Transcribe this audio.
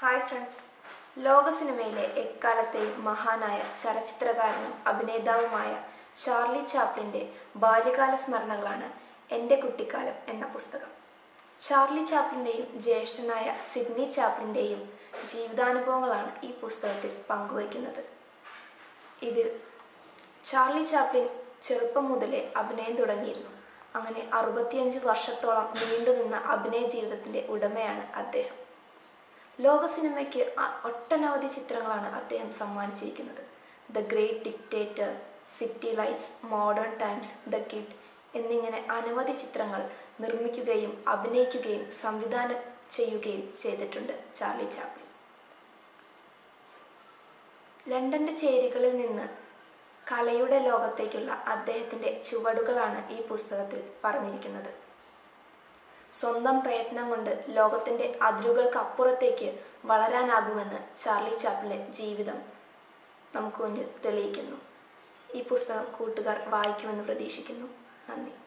hi friends ലോക സിനിമയിലെ എക്കാലത്തെയും മഹാനായ ചലച്ചിത്രകാരനും അഭിനേതാവുമായ ചാർലി ചാപ്ലിൻ്റെ ബാല്യകാല സ്മരണകളാണ് എൻ്റെ കുട്ടിക്കാലം എന്ന പുസ്തകം ചാർലി ചാപ്ലിൻ്റെയും ജ്യേഷ്ഠനായ സിഡ്നി ചാപ്ലിൻ്റെയും ജീവിതാനുഭവങ്ങളാണ് ഈ പുസ്തകത്തിൽ പങ്കുവയ്ക്കുന്നത് ഇതിൽ ചാർലി ചാപ്ലിൻ ചെറുപ്പം മുതലേ അഭിനയം തുടങ്ങിയിരുന്നു അങ്ങനെ അറുപത്തിയഞ്ച് വർഷത്തോളം നീണ്ടുനിന്ന അഭിനയ ജീവിതത്തിൻ്റെ ഉടമയാണ് അദ്ദേഹം ലോക സിനിമയ്ക്ക് അ- ഒട്ടനവധി ചിത്രങ്ങളാണ് അദ്ദേഹം സമ്മാനിച്ചിരിക്കുന്നത് the great dictator city lights modern times the kid എന്നിങ്ങനെ അനവധി ചിത്രങ്ങൾ നിർമ്മിക്കുകയും അഭിനയിക്കുകയും സംവിധാനം ചെയ്യുകയും ചെയ്തിട്ടുണ്ട് ചാർലി ചാപ്ലിൻ ലണ്ടന്റെ ചേരികളിൽ നിന്ന് കലയുടെ ലോകത്തേക്കുള്ള അദ്ദേഹത്തിന്റെ ചുവടുകളാണ് ഈ പുസ്തകത്തിൽ പറഞ്ഞിരിക്കുന്നത് സ്വന്തം പ്രയത്നം കൊണ്ട് ലോകത്തിന്റെ അതിരുകൾക്ക് അപ്പുറത്തേക്ക് വളരാനാകുമെന്ന് ചാർലി ചാപ്ലിന്റെ ജീവിതം നമുക്ക് മുന്നിൽ തെളിയിക്കുന്നു ഈ പുസ്തകം കൂട്ടുകാർ വായിക്കുമെന്ന് പ്രതീക്ഷിക്കുന്നു നന്ദി